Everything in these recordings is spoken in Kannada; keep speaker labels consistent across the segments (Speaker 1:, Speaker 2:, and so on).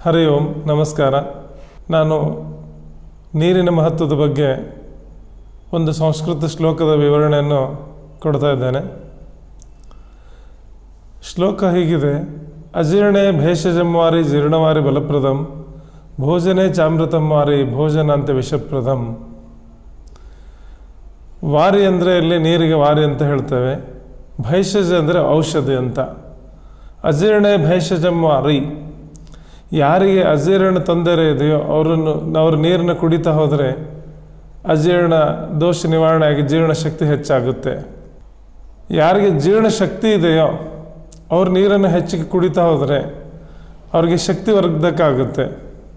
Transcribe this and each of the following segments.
Speaker 1: ಹರಿ ಓಂ ನಮಸ್ಕಾರ ನಾನು ನೀರಿನ ಮಹತ್ವದ ಬಗ್ಗೆ ಒಂದು ಸಂಸ್ಕೃತ ಶ್ಲೋಕದ ವಿವರಣೆಯನ್ನು ಕೊಡ್ತಾ ಇದ್ದೇನೆ ಶ್ಲೋಕ ಹೀಗಿದೆ ಅಜೀರ್ಣೆ ಭೇಷಜಂವಾರಿ ಜೀರ್ಣವಾರಿ ಬಲಪ್ರದಂ ಭೋಜನೆ ಚಾಮೃತಂ ವಾರಿ ಭೋಜನ ಅಂತ ವಿಷಪ್ರದಂ ವಾರಿ ಅಂದರೆ ಇಲ್ಲಿ ನೀರಿಗೆ ವಾರಿ ಅಂತ ಹೇಳ್ತೇವೆ ಭೈಷಜ ಅಂದರೆ ಔಷಧಿ ಅಂತ ಅಜೀರ್ಣೆ ಭೈಷಜಂ ವಾರಿ ಯಾರಿಗೆ ಅಜೀರ್ಣ ತೊಂದರೆ ಇದೆಯೋ ಅವರನ್ನು ಅವ್ರ ನೀರನ್ನು ಕುಡಿತಾ ಹೋದರೆ ಅಜೀರ್ಣ ದೋಷ ನಿವಾರಣೆ ಆಗಿ ಜೀರ್ಣಶಕ್ತಿ ಹೆಚ್ಚಾಗುತ್ತೆ ಯಾರಿಗೆ ಜೀರ್ಣಶಕ್ತಿ ಇದೆಯೋ ಅವ್ರ ನೀರನ್ನು ಹೆಚ್ಚಿಗೆ ಕುಡಿತಾ ಹೋದರೆ ಅವ್ರಿಗೆ ಶಕ್ತಿ ವರ್ಧಕ್ಕಾಗುತ್ತೆ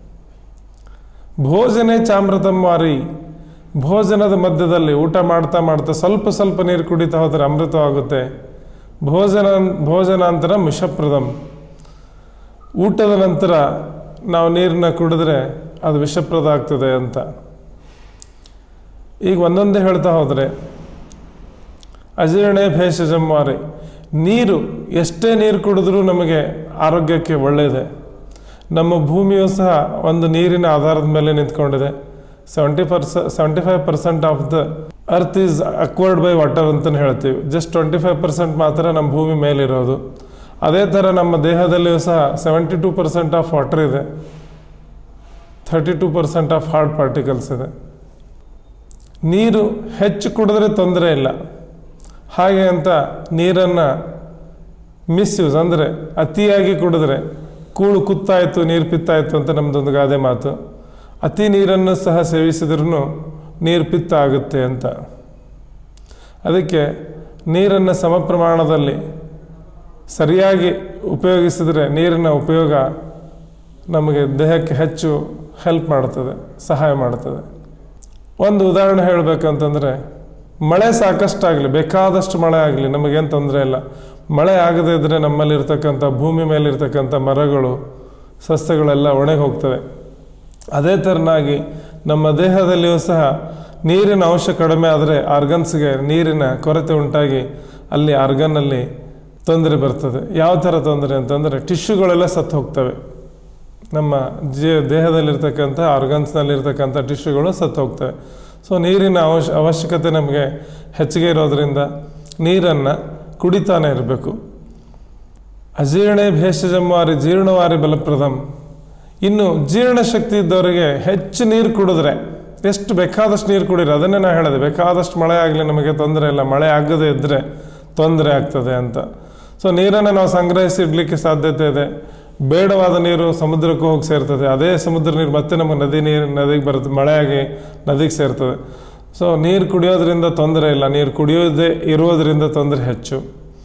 Speaker 1: ಭೋಜನೆ ಚಾಮೃತಂ ವಾರಿ ಭೋಜನದ ಮಧ್ಯದಲ್ಲಿ ಊಟ ಮಾಡ್ತಾ ಮಾಡ್ತಾ ಸ್ವಲ್ಪ ಸ್ವಲ್ಪ ನೀರು ಕುಡಿತಾ ಹೋದರೆ ಅಮೃತವಾಗುತ್ತೆ ಭೋಜನ ಭೋಜನಾಂತರ ವಿಷಪ್ರದಂ ಊಟದ ನಂತರ ನಾವು ನೀರನ್ನ ಕುಡಿದ್ರೆ ಅದು ವಿಷಪ್ರದ ಆಗ್ತದೆ ಅಂತ ಈಗ ಒಂದೊಂದೇ ಹೇಳ್ತಾ ಹೋದರೆ ಅಜೀರ್ಣೆ ಭೇಷಜಂವಾರಿ ನೀರು ಎಷ್ಟೇ ನೀರು ಕುಡಿದ್ರೂ ನಮಗೆ ಆರೋಗ್ಯಕ್ಕೆ ಒಳ್ಳೆಯದೆ ನಮ್ಮ ಭೂಮಿಯು ಸಹ ಒಂದು ನೀರಿನ ಆಧಾರದ ಮೇಲೆ ನಿಂತ್ಕೊಂಡಿದೆ ಸೆವೆಂಟಿ ಪರ್ಸ seventy five percent of the earth is acquired by water ಅಂತಲೇ ಹೇಳ್ತೀವಿ ಜಸ್ಟ್ ಟ್ವೆಂಟಿ ಫೈವ್ ಪರ್ಸೆಂಟ್ ಮಾತ್ರ ನಮ್ಮ ಭೂಮಿ ಮೇಲಿರೋದು ಅದೇ ಥರ ನಮ್ಮ ದೇಹದಲ್ಲಿಯೂ ಸಹ seventy two percent of water ಇದೆ thirty two percent of hard particles ಇದೆ ನೀರು ಹೆಚ್ಚು ಕುಡಿದ್ರೆ ತೊಂದರೆ ಇಲ್ಲ ಹಾಗೆ ಅಂತ ನೀರನ್ನು ಮಿಸ್ಯೂಸ್ ಅಂದರೆ ಅತಿಯಾಗಿ ಕುಡಿದ್ರೆ ಕೂಳು ಕುತ್ತಾಯಿತು ನೀರು ಪಿತ್ತಾಯಿತು ಅಂತ ನಮ್ಮದೊಂದು ಗಾದೆ ಮಾತು ಅತಿ ನೀರನ್ನು ಸಹ ಸೇವಿಸಿದ್ರೂ ನೀರು ಪಿತ್ತ ಆಗುತ್ತೆ ಅಂತ ಅದಕ್ಕೆ ನೀರನ್ನು ಸಮ ಪ್ರಮಾಣದಲ್ಲಿ ಸರಿಯಾಗಿ ಉಪಯೋಗಿಸಿದರೆ ನೀರಿನ ಉಪಯೋಗ ನಮಗೆ ದೇಹಕ್ಕೆ ಹೆಚ್ಚು ಹೆಲ್ಪ್ ಮಾಡ್ತದೆ ಸಹಾಯ ಮಾಡ್ತದೆ ಒಂದು ಉದಾಹರಣೆ ಹೇಳಬೇಕಂತಂದರೆ ಮಳೆ ಸಾಕಷ್ಟಾಗಲಿ ಬೇಕಾದಷ್ಟು ಮಳೆ ಆಗಲಿ ನಮಗೇನು ತೊಂದರೆ ಇಲ್ಲ ಮಳೆ ಆಗದೇ ಇದ್ದರೆ ನಮ್ಮಲ್ಲಿರ್ತಕ್ಕಂಥ ಭೂಮಿ ಮೇಲಿರ್ತಕ್ಕಂಥ ಮರಗಳು ಸಸ್ಯಗಳೆಲ್ಲ ಒಣಗಿ ಹೋಗ್ತವೆ ಅದೇ ಥರನಾಗಿ ನಮ್ಮ ದೇಹದಲ್ಲಿಯೂ ಸಹ ನೀರಿನ ಅಂಶ ಕಡಿಮೆ ಆದರೆ ಆರ್ಗನ್ಸ್ಗೆ ನೀರಿನ ಕೊರತೆ ಉಂಟಾಗಿ ಅಲ್ಲಿ ಆರ್ಗನ್ನಲ್ಲಿ ತೊಂದರೆ ಬರ್ತದೆ ಯಾವ ಥರ ತೊಂದರೆ ಅಂತಂದರೆ ಟಿಶ್ಯೂಗಳೆಲ್ಲ ಸತ್ತು ಹೋಗ್ತವೆ ನಮ್ಮ ಜೀ ದೇಹದಲ್ಲಿರ್ತಕ್ಕಂಥ ಆರ್ಗನ್ಸ್ನಲ್ಲಿರ್ತಕ್ಕಂಥ ಟಿಶ್ಯೂಗಳು ಸತ್ತು ಹೋಗ್ತವೆ ಸೊ ನೀರಿನ ಅವಶ್ಯ ಅವಶ್ಯಕತೆ ನಮಗೆ ಹೆಚ್ಚಿಗೆ ಇರೋದರಿಂದ ನೀರನ್ನು ಕುಡಿತಾನೆ ಇರಬೇಕು ಅಜೀರ್ಣೆ ಭೇಷಜಂವಾರಿ ಜೀರ್ಣವಾರಿ ಬಲಪ್ರದಂ ಇನ್ನು ಜೀರ್ಣಶಕ್ತಿ ಇದ್ದವರಿಗೆ ಹೆಚ್ಚು ನೀರು ಕುಡಿದ್ರೆ ಎಷ್ಟು ಬೇಕಾದಷ್ಟು ನೀರು ಕುಡೀರಿ ಅದನ್ನೇ ನಾನು ಹೇಳಿದೆ ಬೇಕಾದಷ್ಟು ಮಳೆ ಆಗಲಿ ನಮಗೆ ತೊಂದರೆ ಇಲ್ಲ ಮಳೆ ಆಗದೇ ಇದ್ದರೆ ತೊಂದರೆ ಆಗ್ತದೆ ಅಂತ ಸೊ ನೀರನ್ನು ನಾವು ಸಂಗ್ರಹಿಸಿ ಇಡಲಿಕ್ಕೆ ಸಾಧ್ಯತೆ ಇದೆ ಬೇಡವಾದ ನೀರು ಸಮುದ್ರಕ್ಕೆ ಹೋಗಿ ಸೇರ್ತದೆ ಅದೇ ಸಮುದ್ರ ನೀರು ಮತ್ತೆ ನಮಗೆ ನದಿ ನೀರು ನದಿಗೆ ಬರುತ್ತೆ ಮಳೆಯಾಗಿ ನದಿಗೆ ಸೇರ್ತದೆ ಸೊ ನೀರು ಕುಡಿಯೋದ್ರಿಂದ ತೊಂದರೆ ಇಲ್ಲ ನೀರು ಕುಡಿಯೋದೇ ಇರೋದ್ರಿಂದ ತೊಂದರೆ ಹೆಚ್ಚು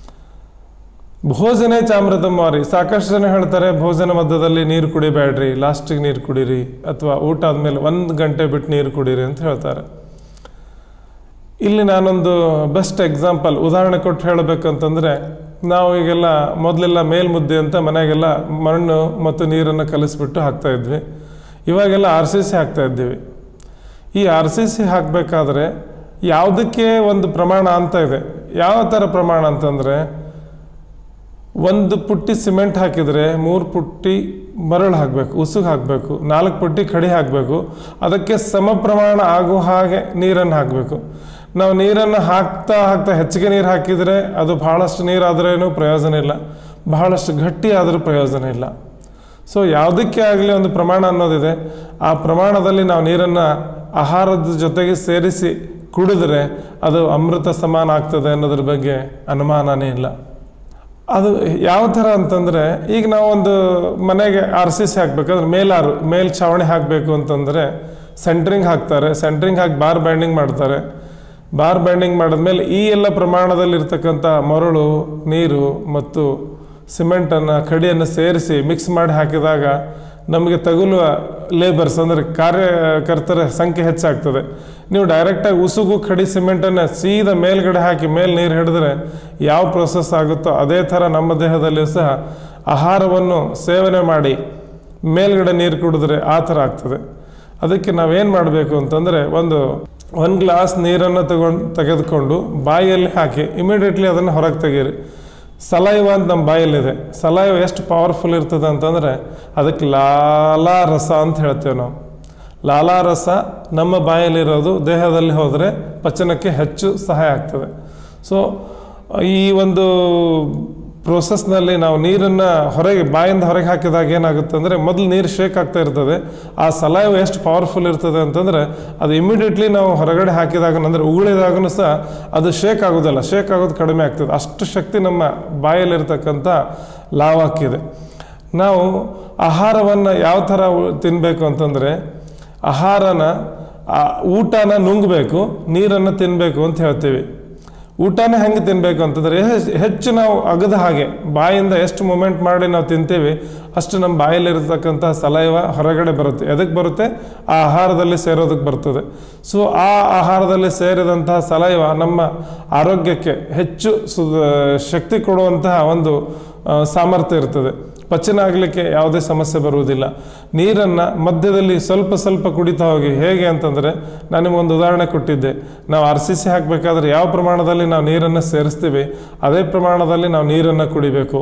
Speaker 1: ಭೋಜನೆ ಚಾಮೃತಂ ಮಾರಿ ಸಾಕಷ್ಟು ಜನ ಹೇಳ್ತಾರೆ ಭೋಜನ ಮಧ್ಯದಲ್ಲಿ ನೀರು ಕುಡಿಬೇಡ್ರಿ ಲಾಸ್ಟಿಗೆ ನೀರು ಕುಡೀರಿ ಅಥವಾ ಊಟ ಆದಮೇಲೆ ಒಂದು ಗಂಟೆ ಬಿಟ್ಟು ನೀರು ಕುಡೀರಿ ಅಂತ ಹೇಳ್ತಾರೆ ಇಲ್ಲಿ ನಾನೊಂದು ಬೆಸ್ಟ್ ಎಕ್ಸಾಂಪಲ್ ಉದಾಹರಣೆ ಕೊಟ್ಟು ಹೇಳಬೇಕಂತಂದರೆ ನಾವು ಈಗೆಲ್ಲ ಮೊದಲೆಲ್ಲ ಮೇಲ್ಮುದ್ದೆ ಅಂತ ಮನೆಗೆಲ್ಲ ಮಣ್ಣು ಮತ್ತು ನೀರನ್ನು ಕಲಿಸ್ಬಿಟ್ಟು ಹಾಕ್ತಾ ಇದ್ವಿ ಇವಾಗೆಲ್ಲ ಆರ್ ಸಿ ಸಿ ಹಾಕ್ತಾ ಇದ್ದೀವಿ ಈ ಆರ್ ಸಿ ಸಿ ಹಾಕಬೇಕಾದ್ರೆ ಯಾವುದಕ್ಕೆ ಒಂದು ಪ್ರಮಾಣ ಅಂತ ಇದೆ ಯಾವ ಥರ ಪ್ರಮಾಣ ಅಂತಂದರೆ ಒಂದು ಪುಟ್ಟಿ ಸಿಮೆಂಟ್ ಹಾಕಿದರೆ ಮೂರು ಪುಟ್ಟಿ ಮರಳು ಹಾಕಬೇಕು ಉಸುಗು ಹಾಕಬೇಕು ನಾಲ್ಕು ಪುಟ್ಟಿ ಕಡಿ ಹಾಕಬೇಕು ಅದಕ್ಕೆ ಸಮ ಪ್ರಮಾಣ ಆಗುವ ಹಾಗೆ ನೀರನ್ನು ಹಾಕಬೇಕು ನಾವು ನೀರನ್ನು ಹಾಕ್ತಾ ಹಾಕ್ತಾ ಹೆಚ್ಚಿಗೆ ನೀರು ಹಾಕಿದರೆ ಅದು ಬಹಳಷ್ಟು ನೀರಾದ್ರೇನು ಪ್ರಯೋಜನ ಇಲ್ಲ ಬಹಳಷ್ಟು ಗಟ್ಟಿ ಆದರೂ ಪ್ರಯೋಜನ ಇಲ್ಲ ಸೊ ಯಾವುದಕ್ಕೆ ಆಗಲಿ ಒಂದು ಪ್ರಮಾಣ ಅನ್ನೋದಿದೆ ಆ ಪ್ರಮಾಣದಲ್ಲಿ ನಾವು ನೀರನ್ನು ಆಹಾರದ ಜೊತೆಗೆ ಸೇರಿಸಿ ಕುಡಿದ್ರೆ ಅದು ಅಮೃತ ಸಮಾನ ಆಗ್ತದೆ ಅನ್ನೋದ್ರ ಬಗ್ಗೆ ಅನುಮಾನನೇ ಇಲ್ಲ ಅದು ಯಾವ ಥರ ಅಂತಂದರೆ ಈಗ ನಾವು ಒಂದು ಮನೆಗೆ ಆರ್ ಸಿ ಸಿ ಹಾಕ್ಬೇಕಾದ್ರೆ ಮೇಲಾರು ಮೇಲ್ ಛಾವಣಿ ಹಾಕಬೇಕು ಅಂತಂದರೆ ಸೆಂಟ್ರಿಂಗ್ ಹಾಕ್ತಾರೆ ಸೆಂಟ್ರಿಂಗ್ ಹಾಕಿ ಬಾರ್ ಬ್ಯಾಂಡಿಂಗ್ ಮಾಡ್ತಾರೆ ಬಾರ್ ಬ್ಯಾಂಡಿಂಗ್ ಮಾಡಿದ್ಮೇಲೆ ಈ ಎಲ್ಲ ಪ್ರಮಾಣದಲ್ಲಿರ್ತಕ್ಕಂಥ ಮರಳು ನೀರು ಮತ್ತು ಸಿಮೆಂಟನ್ನು ಕಡಿಯನ್ನು ಸೇರಿಸಿ ಮಿಕ್ಸ್ ಮಾಡಿ ಹಾಕಿದಾಗ ನಮಗೆ ತಗುಲುವ ಲೇಬರ್ಸ್ ಅಂದರೆ ಕಾರ್ಯಕರ್ತರ ಸಂಖ್ಯೆ ಹೆಚ್ಚಾಗ್ತದೆ ನೀವು ಡೈರೆಕ್ಟಾಗಿ ಉಸುಗು ಕಡಿ ಸಿಮೆಂಟನ್ನು ಸೀದಾ ಮೇಲ್ಗಡೆ ಹಾಕಿ ಮೇಲೆ ನೀರು ಹಿಡಿದ್ರೆ ಯಾವ ಪ್ರೊಸೆಸ್ ಆಗುತ್ತೋ ಅದೇ ಥರ ನಮ್ಮ ದೇಹದಲ್ಲಿಯೂ ಸಹ ಆಹಾರವನ್ನು ಸೇವನೆ ಮಾಡಿ ಮೇಲ್ಗಡೆ ನೀರು ಕುಡಿದ್ರೆ ಆ ಥರ ಆಗ್ತದೆ ಅದಕ್ಕೆ ನಾವೇನು ಮಾಡಬೇಕು ಅಂತಂದರೆ ಒಂದು ಒಂದು ಗ್ಲಾಸ್ ನೀರನ್ನು ತಗೊಂಡು ತೆಗೆದುಕೊಂಡು ಬಾಯಿಯಲ್ಲಿ ಹಾಕಿ ಇಮಿಡಿಯೇಟ್ಲಿ ಅದನ್ನು ಹೊರಗೆ ತೆಗೀರಿ ಸಲೈವ ಅಂತ ನಮ್ಮ ಬಾಯಲ್ಲಿದೆ ಸಲೈವ ಎಷ್ಟು ಪವರ್ಫುಲ್ ಇರ್ತದೆ ಅಂತಂದರೆ ಅದಕ್ಕೆ ಲಾಲಾ ರಸ ಅಂತ ಹೇಳ್ತೇವೆ ನಾವು ಲಾಲಾ ರಸ ನಮ್ಮ ಬಾಯಲ್ಲಿರೋದು ದೇಹದಲ್ಲಿ ಹೋದರೆ ಪಚನಕ್ಕೆ ಹೆಚ್ಚು ಸಹಾಯ ಆಗ್ತದೆ ಸೊ ಈ ಒಂದು ಪ್ರೋಸೆಸ್ನಲ್ಲಿ ನಾವು ನೀರನ್ನು ಹೊರಗೆ ಬಾಯಿಂದ ಹೊರಗೆ ಹಾಕಿದಾಗ ಏನಾಗುತ್ತೆ ಅಂದರೆ ಮೊದಲು ನೀರು ಶೇಕ್ ಆಗ್ತಾ ಇರ್ತದೆ ಆ ಸಲೈವ್ ಎಷ್ಟು ಪವರ್ಫುಲ್ ಇರ್ತದೆ ಅಂತಂದರೆ ಅದು ಇಮಿಡಿಯೇಟ್ಲಿ ನಾವು ಹೊರಗಡೆ ಹಾಕಿದಾಗ ಅಂದರೆ ಉಗುಳಿದಾಗೂ ಸಹ ಅದು ಶೇಕ್ ಆಗೋದಿಲ್ಲ ಶೇಕ್ ಆಗೋದು ಕಡಿಮೆ ಆಗ್ತದೆ ಅಷ್ಟು ಶಕ್ತಿ ನಮ್ಮ ಬಾಯಲ್ಲಿರ್ತಕ್ಕಂಥ ಲಾವಾಕ್ಕಿದೆ ನಾವು ಆಹಾರವನ್ನು ಯಾವ ಥರ ತಿನ್ನಬೇಕು ಅಂತಂದರೆ ಆಹಾರನ ಆ ಊಟನ ನುಂಗಬೇಕು ನೀರನ್ನು ತಿನ್ನಬೇಕು ಅಂತ ಹೇಳ್ತೀವಿ ಊಟನೇ ಹೆಂಗೆ ತಿನ್ನಬೇಕು ಅಂತಂದರೆ ಹೆ- ಹೆಚ್ಚು ನಾವು ಅಗದ ಹಾಗೆ ಬಾಯಿಂದ ಎಷ್ಟು ಮೂಮೆಂಟ್ ಮಾಡಿ ನಾವು ತಿಂತೀವಿ ಅಷ್ಟು ನಮ್ಮ ಬಾಯಲ್ಲಿರತಕ್ಕಂಥ ಸಲೈವ ಹೊರಗಡೆ ಬರುತ್ತೆ ಎದಕ್ಕೆ ಬರುತ್ತೆ ಆ ಆಹಾರದಲ್ಲಿ ಸೇರೋದಕ್ಕೆ ಬರ್ತದೆ ಸೊ ಆ ಆಹಾರದಲ್ಲಿ ಸೇರಿದಂತಹ ಸಲೈವ ನಮ್ಮ ಆರೋಗ್ಯಕ್ಕೆ ಹೆಚ್ಚು ಸು ಶಕ್ತಿ ಕೊಡುವಂತಹ ಒಂದು ಆ, ಸಾಮರ್ಥ್ಯ ಇರ್ತದೆ ಪಚನ ಆಗಲಿಕ್ಕೆ ಯಾವುದೇ ಸಮಸ್ಯೆ ಬರುವುದಿಲ್ಲ ನೀರನ್ನು ಮಧ್ಯದಲ್ಲಿ ಸ್ವಲ್ಪ ಸ್ವಲ್ಪ ಕುಡಿತಾ ಹೋಗಿ ಹೇಗೆ ಅಂತಂದರೆ ನಾನು ನಿಮಗೊಂದು ಉದಾಹರಣೆ ಕೊಟ್ಟಿದ್ದೆ ನಾವು ಆರ್ ಸಿ ಸಿ ಹಾಕಬೇಕಾದ್ರೆ ಯಾವ ಪ್ರಮಾಣದಲ್ಲಿ ನಾವು ನೀರನ್ನು ಸೇರಿಸ್ತೀವಿ ಅದೇ ಪ್ರಮಾಣದಲ್ಲಿ ನಾವು ನೀರನ್ನು ಕುಡಿಬೇಕು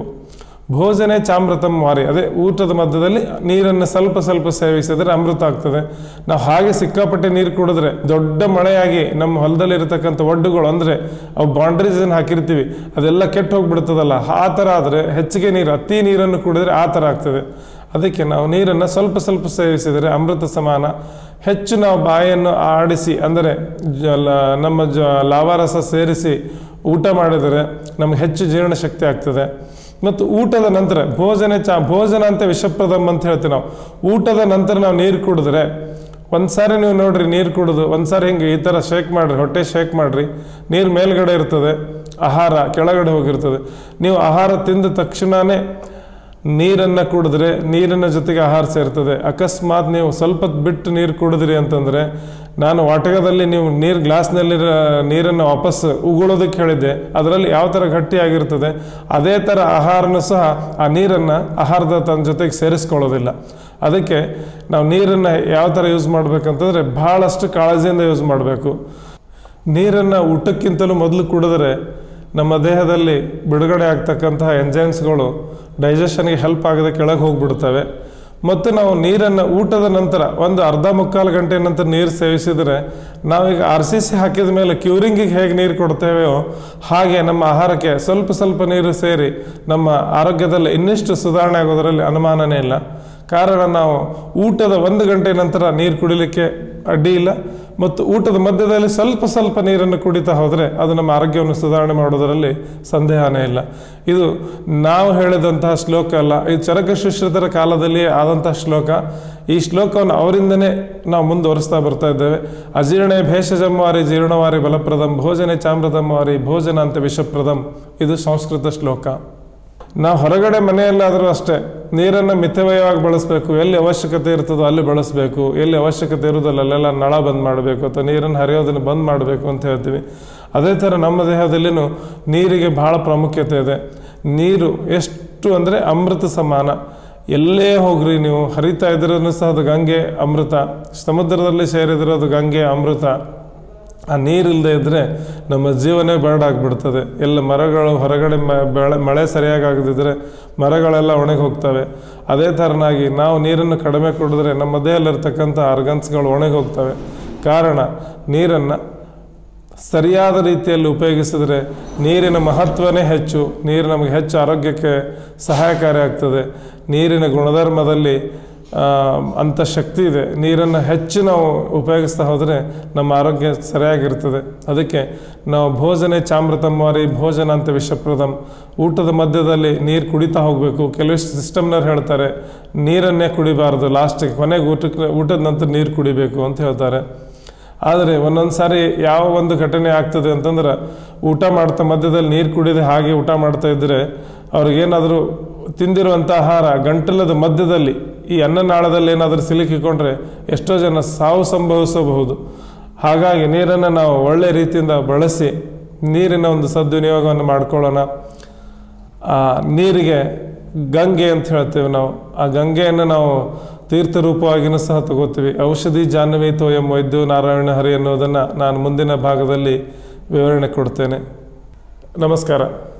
Speaker 1: ಭೋಜನೆ ಚಾಮೃತಂ ವಾರಿ ಅದೇ ಊಟದ ಮಧ್ಯದಲ್ಲಿ ನೀರನ್ನು ಸ್ವಲ್ಪ ಸ್ವಲ್ಪ ಸೇವಿಸಿದರೆ ಅಮೃತ ಆಗ್ತದೆ ನಾವು ಹಾಗೆ ಸಿಕ್ಕಾಪಟ್ಟೆ ನೀರು ಕುಡಿದ್ರೆ ದೊಡ್ಡ ಮಳೆಯಾಗಿ ನಮ್ಮ ಹೊಲದಲ್ಲಿ ಇರತಕ್ಕಂಥ ಒಡ್ಡುಗಳು ಅಂದರೆ ಅವು ಬೌಂಡ್ರೀಸನ್ನು ಹಾಕಿರ್ತೀವಿ ಅದೆಲ್ಲ ಕೆಟ್ಟು ಹೋಗ್ಬಿಡ್ತದಲ್ಲ ಆ ಥರ ಆದರೆ ಹೆಚ್ಚಿಗೆ ನೀರು ಅತಿ ನೀರನ್ನು ಕುಡಿದ್ರೆ ಆ ಥರ ಆಗ್ತದೆ ಅದಕ್ಕೆ ನಾವು ನೀರನ್ನು ಸ್ವಲ್ಪ ಸ್ವಲ್ಪ ಸೇವಿಸಿದರೆ ಅಮೃತ ಸಮಾನ ಹೆಚ್ಚು ನಾವು ಬಾಯನ್ನು ಆಡಿಸಿ ಅಂದರೆ ಜ ಲ- ನಮ್ಮ ಜ ಲಾವಾರಸ ಸೇರಿಸಿ ಊಟ ಮಾಡಿದರೆ ನಮಗೆ ಹೆಚ್ಚು ಜೀರ್ಣಶಕ್ತಿ ಆಗ್ತದೆ ಮತ್ತು ಊಟದ ನಂತರ ಭೋಜನ ಚಾ ಭೋಜನ ಅಂತ ವಿಷಪ್ರದಮ್ ಅಂತ ಹೇಳ್ತೀವಿ ನಾವು ಊಟದ ನಂತರ ನಾವು ನೀರು ಕುಡಿದ್ರೆ ಒಂದು ಸಾರಿ ನೀವು ನೋಡ್ರಿ ನೀರು ಕುಡಿದು ಒಂದು ಸಾರಿ ಹಿಂಗೆ ಈ ಥರ ಶೇಕ್ ಮಾಡಿರಿ ಹೊಟ್ಟೆ ಶೇಕ್ ಮಾಡಿರಿ ನೀರು ಮೇಲ್ಗಡೆ ಇರ್ತದೆ ಆಹಾರ ಕೆಳಗಡೆ ಹೋಗಿರ್ತದೆ ನೀವು ಆಹಾರ ತಿಂದ ತಕ್ಷಣವೇ ನೀರನ್ನು ಕುಡಿದ್ರೆ ನೀರಿನ ಜೊತೆಗೆ ಆಹಾರ ಸೇರ್ತದೆ ಅಕಸ್ಮಾತ್ ನೀವು ಸ್ವಲ್ಪ ಹೊತ್ತು ಬಿಟ್ಟು ನೀರು ಕುಡಿದ್ರಿ ಅಂತಂದರೆ ನಾನು ವಾಟಕದಲ್ಲಿ ನೀವು ನೀರು ಗ್ಲಾಸ್ನಲ್ಲಿರೋ ನೀರನ್ನು ವಾಪಸ್ ಉಗುಳೋದಕ್ಕೆ ಹೇಳಿದ್ದೆ ಅದರಲ್ಲಿ ಯಾವ ಥರ ಗಟ್ಟಿಯಾಗಿರ್ತದೆ ಅದೇ ಥರ ಆಹಾರನೂ ಸಹ ಆ ನೀರನ್ನು ಆಹಾರದ ತನ್ನ ಜೊತೆಗೆ ಸೇರಿಸ್ಕೊಳ್ಳೋದಿಲ್ಲ ಅದಕ್ಕೆ ನಾವು ನೀರನ್ನು ಯಾವ ಥರ ಯೂಸ್ ಮಾಡಬೇಕಂತಂದರೆ ಭಾಳಷ್ಟು ಕಾಳಜಿಯಿಂದ ಯೂಸ್ ಮಾಡಬೇಕು ನೀರನ್ನು ಊಟಕ್ಕಿಂತಲೂ ಮೊದಲು ಕುಡಿದ್ರೆ ನಮ್ಮ ದೇಹದಲ್ಲಿ ಬಿಡುಗಡೆ ಆಗ್ತಕ್ಕಂತಹ ಎಂಜೈಮ್ಸ್ಗಳು ಡೈಜೆಷನ್ಗೆ ಹೆಲ್ಪ್ ಆಗದೆ ಕೆಳಗೆ ಹೋಗ್ಬಿಡ್ತವೆ ಮತ್ತು ನಾವು ನೀರನ್ನು ಊಟದ ನಂತರ ಒಂದು ಅರ್ಧ ಮುಕ್ಕಾಲು ಗಂಟೆ ನಂತರ ನೀರು ಸೇವಿಸಿದರೆ ನಾವೀಗ ಆರ್ ಸಿ ಸಿ ಹಾಕಿದ ಮೇಲೆ ಕ್ಯೂರಿಂಗಿಗೆ ಹೇಗೆ ನೀರು ಕೊಡ್ತೇವೆಯೋ ಹಾಗೆ ನಮ್ಮ ಆಹಾರಕ್ಕೆ ಸ್ವಲ್ಪ ಸ್ವಲ್ಪ ನೀರು ಸೇರಿ ನಮ್ಮ ಆರೋಗ್ಯದಲ್ಲಿ ಇನ್ನಿಷ್ಟು ಸುಧಾರಣೆ ಆಗೋದರಲ್ಲಿ ಅನುಮಾನನೇ ಇಲ್ಲ ಕಾರಣ ನಾವು ಊಟದ ಒಂದು ಗಂಟೆ ನಂತರ ನೀರು ಕುಡಿಲಿಕ್ಕೆ ಅಡ್ಡಿ ಇಲ್ಲ ಮತ್ತು ಊಟದ ಮಧ್ಯದಲ್ಲಿ ಸ್ವಲ್ಪ ಸ್ವಲ್ಪ ನೀರನ್ನು ಕುಡಿತಾ ಹೋದರೆ ಅದು ನಮ್ಮ ಆರೋಗ್ಯವನ್ನು ಸುಧಾರಣೆ ಮಾಡೋದರಲ್ಲಿ ಸಂದೇಹನೇ ಇಲ್ಲ ಇದು ನಾವು ಹೇಳಿದಂತಹ ಶ್ಲೋಕ ಅಲ್ಲ ಇದು ಚರಕ ಸುಶ್ರಿತರ ಕಾಲದಲ್ಲಿ ಆದಂತಹ ಶ್ಲೋಕ ಈ ಶ್ಲೋಕವನ್ನು ಅವರಿಂದನೇ ನಾವು ಮುಂದುವರಿಸ್ತಾ ಬರ್ತಾ ಇದ್ದೇವೆ ಅಜೀರ್ಣೆ ಭೇಷಜಂವಾರಿ ಜೀರ್ಣವಾರಿ ಬಲಪ್ರದಂ ಭೋಜನೆ ಚಾಮ್ರದಂ ಭೋಜನ ಅಂತ ವಿಷಪ್ರದಂ ಇದು ಸಂಸ್ಕೃತ ಶ್ಲೋಕ ನಾವು ಹೊರಗಡೆ ಮನೆಯಲ್ಲಾದರೂ ಅಷ್ಟೇ ನೀರನ್ನು ಮಿತವ್ಯಯವಾಗಿ ಬಳಸಬೇಕು ಎಲ್ಲಿ ಅವಶ್ಯಕತೆ ಇರ್ತದೋ ಅಲ್ಲಿ ಬಳಸಬೇಕು ಎಲ್ಲಿ ಅವಶ್ಯಕತೆ ಇರೋದಿಲ್ಲ ಅಲ್ಲೆಲ್ಲ ನಳ ಬಂದ್ ಮಾಡಬೇಕು ಅಥವಾ ನೀರನ್ನು ಹರಿಯೋದನ್ನು ಬಂದ್ ಮಾಡಬೇಕು ಅಂತ ಹೇಳ್ತೀವಿ ಅದೇ ಥರ ನಮ್ಮ ದೇಹದಲ್ಲಿನೂ ನೀರಿಗೆ ಬಹಳ ಪ್ರಾಮುಖ್ಯತೆ ಇದೆ ನೀರು ಎಷ್ಟು ಅಂದರೆ ಅಮೃತ ಸಮಾನ ಎಲ್ಲೇ ಹೋಗ್ರಿ ನೀವು ಹರಿತಾ ಇದ್ರೂ ಸಹ ಅದು ಗಂಗೆ ಅಮೃತ ಸಮುದ್ರದಲ್ಲಿ ಸೇರಿದಿರೋದು ಗಂಗೆ ಅಮೃತ ಆ ನೀರಿಲ್ಲದೆ ಇದ್ದರೆ ನಮ್ಮ ಜೀವನೇ ಬರಡಾಗ್ಬಿಡ್ತದೆ ಎಲ್ಲ ಮರಗಳು ಹೊರಗಡೆ ಮ ಬೆಳೆ ಮಳೆ ಸರಿಯಾಗಿ ಆಗದಿದ್ದರೆ ಮರಗಳೆಲ್ಲ ಒಣಗಿ ಹೋಗ್ತವೆ ಅದೇ ಥರನಾಗಿ ನಾವು ನೀರನ್ನು ಕಡಿಮೆ ಕುಡಿದ್ರೆ ನಮ್ಮ ದೇಹದಲ್ಲಿರ್ತಕ್ಕಂಥ ಆರ್ಗನ್ಸ್ಗಳು ಒಣಗಿ ಹೋಗ್ತವೆ ಕಾರಣ ನೀರನ್ನು ಸರಿಯಾದ ರೀತಿಯಲ್ಲಿ ಉಪಯೋಗಿಸಿದ್ರೆ ನೀರಿನ ಮಹತ್ವನೇ ಹೆಚ್ಚು ನೀರು ನಮಗೆ ಹೆಚ್ಚು ಆರೋಗ್ಯಕ್ಕೆ ಸಹಾಯಕಾರಿ ಆಗ್ತದೆ ನೀರಿನ ಗುಣಧರ್ಮದಲ್ಲಿ ಆ, ಅಂಥ ಶಕ್ತಿ ಇದೆ ನೀರನ್ನು ಹೆಚ್ಚು ನಾವು ಉಪಯೋಗಿಸ್ತಾ ಹೋದರೆ ನಮ್ಮ ಆರೋಗ್ಯ ಸರಿಯಾಗಿರ್ತದೆ ಅದಕ್ಕೆ ನಾವು ಭೋಜನೆ ಚಾಮೃತಂವಾರಿ ಭೋಜನ ಅಂತ ವಿಷಪ್ರದಂ ಊಟದ ಮಧ್ಯದಲ್ಲಿ ನೀರು ಕುಡಿತಾ ಹೋಗಬೇಕು ಕೆಲವಿಷ್ಟು ಸಿಸ್ಟಮ್ನವ್ರು ಹೇಳ್ತಾರೆ ನೀರನ್ನೇ ಕುಡಿಬಾರ್ದು ಲಾಸ್ಟಿಗೆ ಕೊನೆಗೆ ಊಟಕ್ಕೆ ಊಟದ ನಂತರ ನೀರು ಕುಡಿಬೇಕು ಅಂತ ಹೇಳ್ತಾರೆ ಆದರೆ ಒಂದೊಂದು ಸಾರಿ ಯಾವ ಒಂದು ಘಟನೆ ಆಗ್ತದೆ ಅಂತಂದ್ರೆ ಊಟ ಮಾಡ್ತಾ ಮಧ್ಯದಲ್ಲಿ ನೀರು ಕುಡಿದೆ ಹಾಗೆ ಊಟ ಮಾಡ್ತಾ ಇದ್ದರೆ ಅವ್ರಿಗೇನಾದರೂ ತಿಂದಿರುವಂಥ ಆಹಾರ ಗಂಟಲದ ಮಧ್ಯದಲ್ಲಿ ಈ ಅನ್ನನಾಳದಲ್ಲಿ ಏನಾದರೂ ಸಿಲುಕಿಕೊಂಡ್ರೆ ಎಷ್ಟೋ ಜನ ಸಾವು ಸಂಭವಿಸಬಹುದು ಹಾಗಾಗಿ ನೀರನ್ನು ನಾವು ಒಳ್ಳೆ ರೀತಿಯಿಂದ ಬಳಸಿ ನೀರಿನ ಒಂದು ಸದ್ವಿನಿಯೋಗವನ್ನು ಮಾಡ್ಕೊಳ್ಳೋಣ ಆ ನೀರಿಗೆ ಗಂಗೆ ಅಂತ ಹೇಳ್ತೇವೆ ನಾವು ಆ ಗಂಗೆಯನ್ನು ನಾವು ತೀರ್ಥ ರೂಪವಾಗಿನೂ ಸಹ ತಗೋತೀವಿ ಔಷಧಿ ಜಾಹ್ನವಿ ತೋಯಂ ವೈದ್ಯು ನಾರಾಯಣ ಹರಿ ಅನ್ನೋದನ್ನು ನಾನು ಮುಂದಿನ ಭಾಗದಲ್ಲಿ ವಿವರಣೆ ಕೊಡ್ತೇನೆ ನಮಸ್ಕಾರ